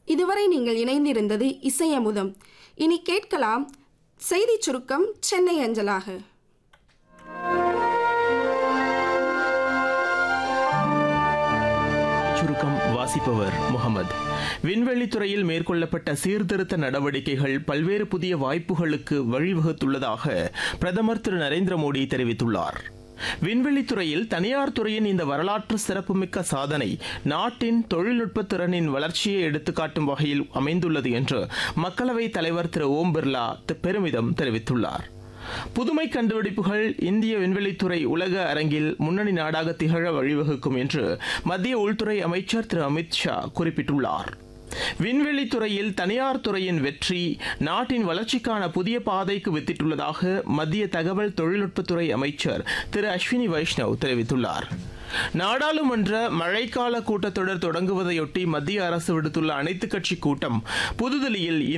இதுவரை நீங்கள் இணைந்திருந்தது இசையமுதம் இனி கேட்கலாம் செய்திச் சுருக்கம் சென்னை அஞ்சலாக சுருக்கம் வாசிப்பவர் முகமது விண்வெளித்துறையில் மேற்கொள்ளப்பட்ட சீர்திருத்த நடவடிக்கைகள் பல்வேறு புதிய வாய்ப்புகளுக்கு வழிவகுத்துள்ளதாக பிரதமர் திரு நரேந்திர மோடி தெரிவித்துள்ளார் விண்வெளித்துறையில் தனியார் துறையின் இந்த வரலாற்று சிறப்புமிக்க சாதனை நாட்டின் தொழில்நுட்ப திறனின் வளர்ச்சியை எடுத்துக்காட்டும் வகையில் அமைந்துள்ளது என்று மக்களவைத் தலைவர் திரு ஓம் பிர்லா தி- பெருமிதம் தெரிவித்துள்ளார் புதுமை கண்டுபிடிப்புகள் இந்திய விண்வெளித்துறை உலக அரங்கில் முன்னணி நாடாக திகழ வழிவகுக்கும் என்று மத்திய உள்துறை அமைச்சர் திரு அமித் ஷா குறிப்பிட்டுள்ளார் விண்வெளித்துறையில் தனியார் துறையின் வெற்றி நாட்டின் வளர்ச்சிக்கான புதிய பாதைக்கு வித்திட்டுள்ளதாக மத்திய தகவல் தொழில்நுட்பத்துறை அமைச்சர் திரு அஸ்வினி வைஷ்ணவ் தெரிவித்துள்ளார் நாடாளுமன்ற மழைக்கால கூட்டத்தொடர் தொடங்குவதையொட்டி மத்திய அரசு விடுத்துள்ள அனைத்துக் கட்சி கூட்டம் புதுதில்லியில்